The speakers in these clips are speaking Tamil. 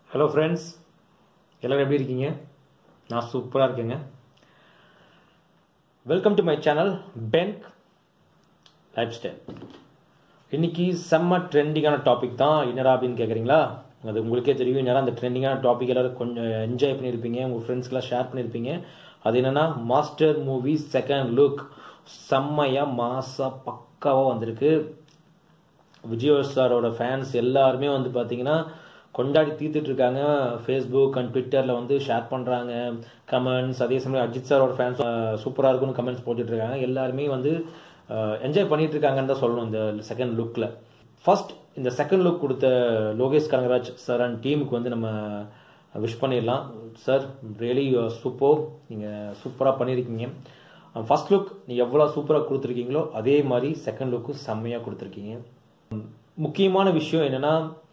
ஹலோ ஃப்ரெண்ட்ஸ் எல்லோரும் எப்படி இருக்கீங்க நான் சூப்பராக இருக்கேங்க வெல்கம் டு மை சேனல் பென்க் லைஃப் ஸ்டைல் இன்னைக்கு செம்ம ட்ரெண்டிங்கான டாபிக் தான் என்னடா அப்படின்னு கேட்குறீங்களா அது உங்களுக்கே தெரியும் என்னடா அந்த ட்ரெண்டிங்கான டாபிக் எல்லாரும் கொஞ்சம் என்ஜாய் பண்ணியிருப்பீங்க உங்கள் ஃப்ரெண்ட்ஸ்க்கெலாம் ஷேர் பண்ணியிருப்பீங்க அது என்னென்னா மாஸ்டர் மூவி செகண்ட் லுக் செம்மையாக மாசாக பக்காவாக வந்திருக்கு விஜய் சாரோட ஃபேன்ஸ் எல்லாருமே வந்து பார்த்தீங்கன்னா கொண்டாடி தீர்த்துட்டு இருக்காங்க ஃபேஸ்புக் அண்ட் ட்விட்டரில் வந்து ஷேர் பண்ணுறாங்க கமெண்ட்ஸ் அதே சமயம் அஜித் சாரோட ஃபேன்ஸ் சூப்பராக இருக்கும்னு கமெண்ட்ஸ் போட்டுட்டு இருக்காங்க எல்லாருமே வந்து என்ஜாய் பண்ணிட்டு இருக்காங்கன்னு தான் சொல்லணும் இந்த செகண்ட் லுக்கில் ஃபர்ஸ்ட் இந்த செகண்ட் லுக் கொடுத்த லோகேஷ் கனகராஜ் சார் அண்ட் டீமுக்கு வந்து நம்ம விஷ் பண்ணிடலாம் சார் ரியலி சூப்பர் நீங்கள் சூப்பராக பண்ணியிருக்கீங்க ஃபர்ஸ்ட் லுக் நீங்கள் எவ்வளோ சூப்பராக கொடுத்துருக்கீங்களோ அதே மாதிரி செகண்ட் லுக்கும் செம்மையாக கொடுத்துருக்கீங்க முக்கியமான விஷயம் என்னென்னா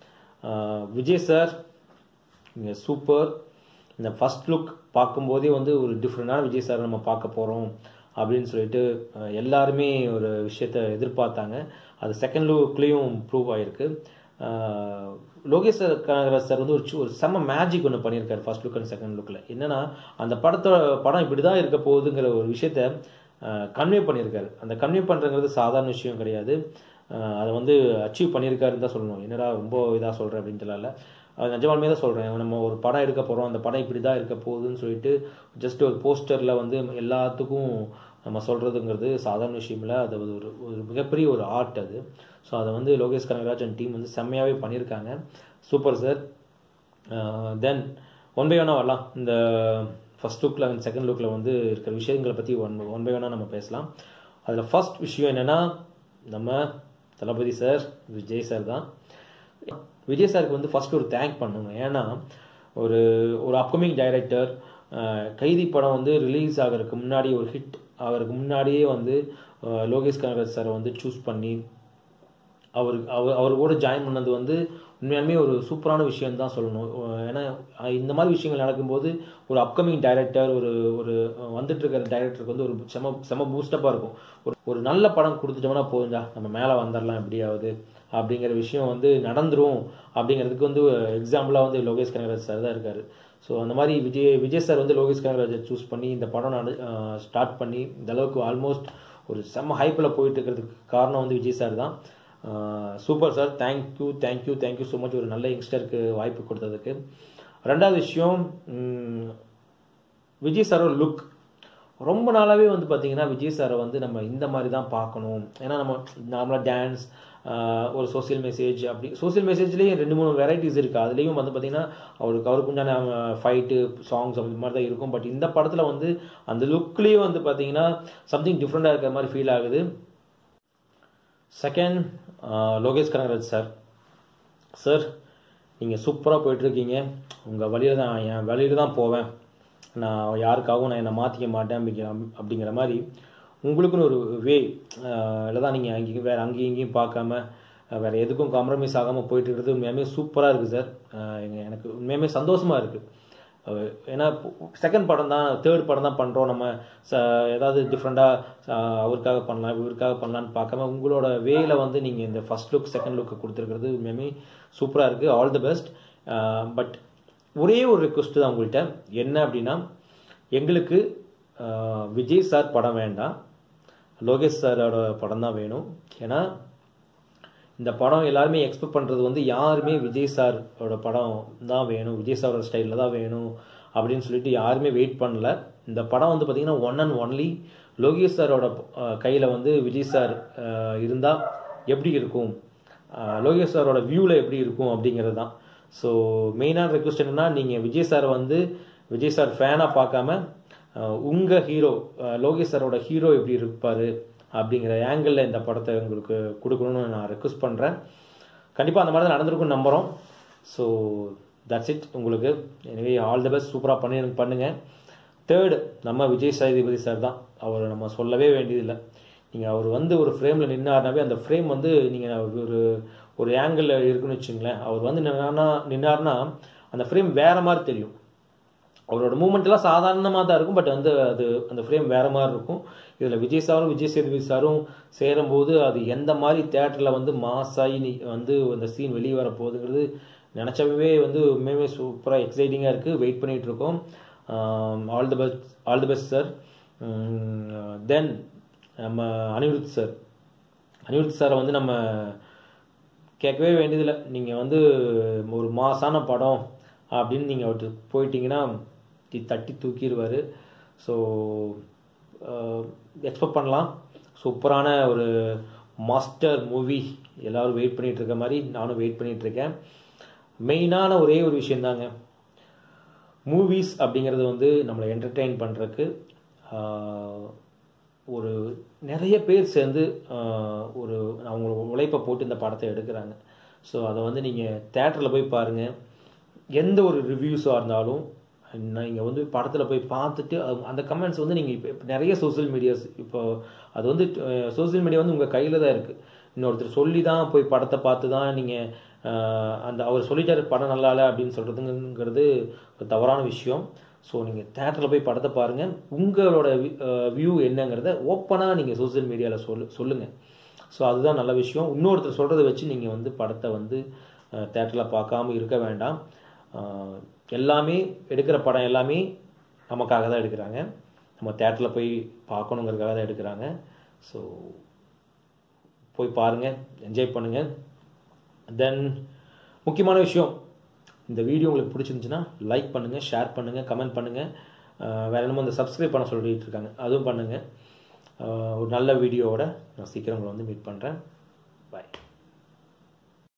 விஜய் சார் நீங்கள் சூப்பர் இந்த ஃபஸ்ட் லுக் பார்க்கும்போதே வந்து ஒரு டிஃப்ரெண்டான விஜய் சார் நம்ம பார்க்க போகிறோம் அப்படின்னு சொல்லிட்டு எல்லாருமே ஒரு விஷயத்த எதிர்பார்த்தாங்க அது செகண்ட் லுக்லேயும் ப்ரூவ் ஆகிருக்கு லோகேஷ் சார் கனகராஜ் சார் வந்து ஒரு ஒரு செம்ம மேஜிக் ஒன்று பண்ணியிருக்காரு ஃபர்ஸ்ட் லுக் அண்ட் செகண்ட் லுக்கில் என்னென்னா அந்த படத்தோட படம் இப்படி தான் இருக்க போகுதுங்கிற ஒரு விஷயத்த கன்வே பண்ணியிருக்காரு அந்த கன்வே பண்ணுறங்கிறது சாதாரண விஷயம் கிடையாது அதை வந்து அச்சீவ் பண்ணியிருக்காருன்னு தான் சொல்லணும் என்னடா ரொம்ப இதாக சொல்கிறேன் அப்படின்ட்டு இல்லை அது நிஜமாலுமே தான் சொல்கிறேன் நம்ம ஒரு படம் எடுக்க போகிறோம் அந்த படம் இப்படி தான் இருக்க போகுதுன்னு சொல்லிட்டு ஜஸ்ட் ஒரு போஸ்டரில் வந்து எல்லாத்துக்கும் நம்ம சொல்கிறதுங்கிறது சாதாரண விஷயம் இல்லை அது ஒரு ஒரு மிகப்பெரிய ஒரு ஆர்ட் அது ஸோ அதை வந்து லோகேஷ் கனகராஜ் அண்ட் டீம் வந்து செம்மையாகவே பண்ணியிருக்காங்க super sir then one by one வரலாம் இந்த ஃபஸ்ட் லுக்கில் அண்ட் செகண்ட் லுக்கில் வந்து இருக்கிற விஷயங்களை பற்றி ஒன் ஒன் பை ஒன்னாக நம்ம பேசலாம் அதில் ஃபஸ்ட் விஷயம் என்னென்னா நம்ம தளபதி சார் விஜய் சார் தான் விஜய் சாருக்கு வந்து ஃபர்ஸ்ட் ஒரு தேங்க் பண்ணுங்க ஏன்னா ஒரு ஒரு அப்கமிங் டைரக்டர் கைதி படம் வந்து ரிலீஸ் ஆகிறதுக்கு முன்னாடி ஒரு ஹிட் ஆகிறதுக்கு முன்னாடியே வந்து லோகேஷ் கனகராஜ் சாரை வந்து சூஸ் பண்ணி அவர் அவர் அவர் கூட ஜாயின் பண்ணது வந்து உண்மையாலுமே ஒரு சூப்பரான விஷயம் தான் சொல்லணும் ஏன்னா இந்த மாதிரி விஷயங்கள் நடக்கும்போது ஒரு அப்கமிங் டைரக்டர் ஒரு ஒரு வந்துட்டு இருக்கிற டைரக்டருக்கு வந்து ஒரு செம செம பூஸ்டப்பாக இருக்கும் ஒரு ஒரு நல்ல படம் கொடுத்துட்டோம்னா போதுண்டா நம்ம மேலே வந்துடலாம் எப்படியாவது அப்படிங்கிற விஷயம் வந்து நடந்துரும் அப்படிங்கிறதுக்கு வந்து எக்ஸாம்பிளாக வந்து லோகேஷ் கனகராஜ் சார் தான் இருக்கார் ஸோ அந்த மாதிரி விஜய் விஜய் சார் வந்து லோகேஷ் கனகராஜை சூஸ் பண்ணி இந்த படம் நட ஸ்டார்ட் பண்ணி இந்த அளவுக்கு ஆல்மோஸ்ட் ஒரு செம்ம ஹைப்பில் போயிட்டு இருக்கிறதுக்கு காரணம் வந்து விஜய் சார் தான் super sir thank you thank you thank you so much ஒரு நல்ல யங்ஸ்டருக்கு வாய்ப்பு கொடுத்ததுக்கு ரெண்டாவது விஷயம் விஜய் சாரோட லுக் ரொம்ப நாளாகவே வந்து பார்த்தீங்கன்னா விஜய் சாரை வந்து நம்ம இந்த மாதிரி தான் பார்க்கணும் ஏன்னா நம்ம நார்மலாக டான்ஸ் ஒரு சோசியல் மெசேஜ் அப்படி சோசியல் மெசேஜ்லேயும் ரெண்டு மூணு வெரைட்டிஸ் இருக்குது அதுலேயும் வந்து பார்த்தீங்கன்னா அவருக்கு அவருக்கு உண்டான ஃபைட்டு சாங்ஸ் அப்படி மாதிரி தான் இருக்கும் பட் இந்த படத்தில் வந்து அந்த லுக்லேயும் வந்து பார்த்தீங்கன்னா சம்திங் டிஃப்ரெண்ட்டாக இருக்கிற மாதிரி ஃபீல் ஆகுது second Lokesh Kanagaraj sir sir நீங்கள் சூப்பராக போயிட்டுருக்கீங்க உங்கள் வழியில் தான் என் வழியில் தான் போவேன் நான் யாருக்காகவும் நான் என்னை மாற்றிக்க மாட்டேன் அப்படிங்கிற அப்படிங்கிற மாதிரி உங்களுக்குன்னு ஒரு வே இல்லை தான் நீங்கள் அங்கேயும் வேறு அங்கேயும் இங்கேயும் பார்க்காம வேறு எதுக்கும் காம்ப்ரமைஸ் ஆகாமல் போயிட்டு இருக்கிறது உண்மையாமே சூப்பராக இருக்குது சார் எனக்கு உண்மையாமே சந்தோஷமாக இருக்குது ஏன்னா செகண்ட் படம் தான் தேர்ட் படம் தான் பண்ணுறோம் நம்ம ச ஏதாவது டிஃப்ரெண்ட்டாக அவருக்காக பண்ணலாம் இவருக்காக பண்ணலான்னு பார்க்காம உங்களோட வேயில் வந்து நீங்கள் இந்த ஃபஸ்ட் லுக் செகண்ட் லுக்கு கொடுத்துருக்கிறது உண்மையுமே சூப்பராக இருக்குது ஆல் தி பெஸ்ட் பட் ஒரே ஒரு ரெக்வஸ்ட் தான் உங்கள்கிட்ட என்ன அப்படின்னா எங்களுக்கு விஜய் சார் படம் வேண்டாம் லோகேஷ் சாரோட படம் தான் வேணும் ஏன்னா இந்த படம் எல்லாருமே எக்ஸ்பெக்ட் பண்ணுறது வந்து யாருமே விஜய் சாரோட படம் தான் வேணும் விஜய் சாரோட ஸ்டைலில் தான் வேணும் அப்படின்னு சொல்லிட்டு யாருமே வெயிட் பண்ணல இந்த படம் வந்து பார்த்திங்கன்னா ஒன் அண்ட் ஒன்லி லோகேஷ் சாரோட கையில் வந்து விஜய் சார் இருந்தால் எப்படி இருக்கும் லோகேஷ் சாரோட வியூவில் எப்படி இருக்கும் அப்படிங்கிறது தான் ஸோ மெயினான ரெக்வஸ்ட் என்னென்னா நீங்கள் விஜய் சாரை வந்து விஜய் சார் ஃபேனாக பார்க்காம உங்கள் ஹீரோ லோகேஷ் சாரோட ஹீரோ எப்படி இருப்பார் அப்படிங்கிற ஆங்கிளில் இந்த படத்தை உங்களுக்கு கொடுக்கணும்னு நான் ரெக்வஸ்ட் பண்ணுறேன் கண்டிப்பாக அந்த மாதிரி தான் நடந்திருக்கும்னு நம்புகிறோம் ஸோ தட்ஸ் இட் உங்களுக்கு எனவே ஆல் த பெஸ்ட் சூப்பராக பண்ணி பண்ணுங்கள் தேர்டு நம்ம விஜய் சேதுபதி சார் தான் அவர் நம்ம சொல்லவே வேண்டியதில்லை நீங்கள் அவர் வந்து ஒரு ஃப்ரேமில் நின்னார்னாவே அந்த ஃப்ரேம் வந்து நீங்கள் ஒரு ஒரு ஆங்கிளில் இருக்குன்னு வச்சுங்களேன் அவர் வந்து நின்னார்னா நின்னார்னா அந்த ஃப்ரேம் வேறு மாதிரி தெரியும் அவரோட மூமெண்ட்லாம் சாதாரணமாக தான் இருக்கும் பட் வந்து அது அந்த ஃப்ரேம் வேறு மாதிரி இருக்கும் இதில் விஜய் சாரும் விஜய் சேதுபதி சாரும் சேரும்போது அது எந்த மாதிரி தேட்டரில் வந்து மாசாகி வந்து அந்த சீன் வெளியே வர போகுதுங்கிறது நினச்சவே வந்து உண்மையுமே சூப்பராக எக்ஸைட்டிங்காக இருக்குது வெயிட் பண்ணிகிட்டு இருக்கோம் all the best all the best sir then நம்ம அனிருத் சார் அனிருத் சாரை வந்து நம்ம கேட்கவே வேண்டியதில்லை நீங்கள் வந்து ஒரு மாசான படம் அப்படின்னு நீங்கள் அவர்கிட்ட போயிட்டீங்கன்னா தி- தட்டி தூக்கிடுவார் ஸோ எக்ஸ்பெக்ட் பண்ணலாம் சூப்பரான ஒரு மாஸ்டர் மூவி எல்லோரும் வெயிட் பண்ணிட்டு இருக்க மாதிரி நானும் வெயிட் பண்ணிட்டு இருக்கேன் மெயினான ஒரே ஒரு விஷயந்தாங்க மூவிஸ் அப்படிங்கிறது வந்து நம்மளை என்டர்டெயின் பண்ணுறதுக்கு ஒரு நிறைய பேர் சேர்ந்து ஆஹ், ஒரு அவங்க உழைப்பை போட்டு இந்த படத்தை எடுக்கிறாங்க ஸோ அதை வந்து நீங்கள் தேட்டரில் போய் பாருங்கள் எந்த ஒரு ரிவ்யூஸாக இருந்தாலும் நீங்கள் வந்து படத்தில் போய் பார்த்துட்டு அது- அந்த கமெண்ட்ஸ் வந்து நீங்கள் இப்போ நிறைய சோஷியல் மீடியாஸ் இப்போ அது வந்து சோஷியல் மீடியா வந்து உங்கள் கையில் தான் இருக்குது இன்னொருத்தர் சொல்லி தான் போய் படத்தை பார்த்து தான் நீங்கள் அந்த அவர் சொல்லிட்டாரு படம் நல்லா இல்லை அப்படின்னு சொல்கிறதுங்கிறது ஒரு தவறான விஷயம் ஸோ நீங்கள் தேட்டரில் போய் படத்தை பாருங்கள் உங்களோட வியூ என்னங்கிறத ஓப்பனாக நீங்கள் சோஷியல் மீடியாவில் சொல்லு சொல்லுங்கள் ஸோ அதுதான் நல்ல விஷயம் இன்னொருத்தர் சொல்கிறத வச்சு நீங்கள் வந்து படத்தை வந்து தேட்டரில் பார்க்காம இருக்க வேண்டாம் அஹ், எல்லாமே எடுக்கிற படம் எல்லாமே நமக்காக தான் எடுக்கிறாங்க நம்ம தேட்டரில் போய் பார்க்கணுங்கிறதுக்காக தான் எடுக்கிறாங்க ஸோ போய் பாருங்கள் என்ஜாய் பண்ணுங்கள் தென் முக்கியமான விஷயம் இந்த வீடியோ உங்களுக்கு பிடிச்சிருந்துச்சுன்னா லைக் பண்ணுங்கள் ஷேர் பண்ணுங்கள் கமெண்ட் பண்ணுங்கள் வேறு என்னமோ இந்த சப்ஸ்கிரைப் பண்ண சொல்லிட்டு இருக்காங்க அதுவும் பண்ணுங்கள் ஒரு நல்ல வீடியோவோட நான் சீக்கிரம் உங்களை வந்து மீட் பண்ணுறேன் பாய்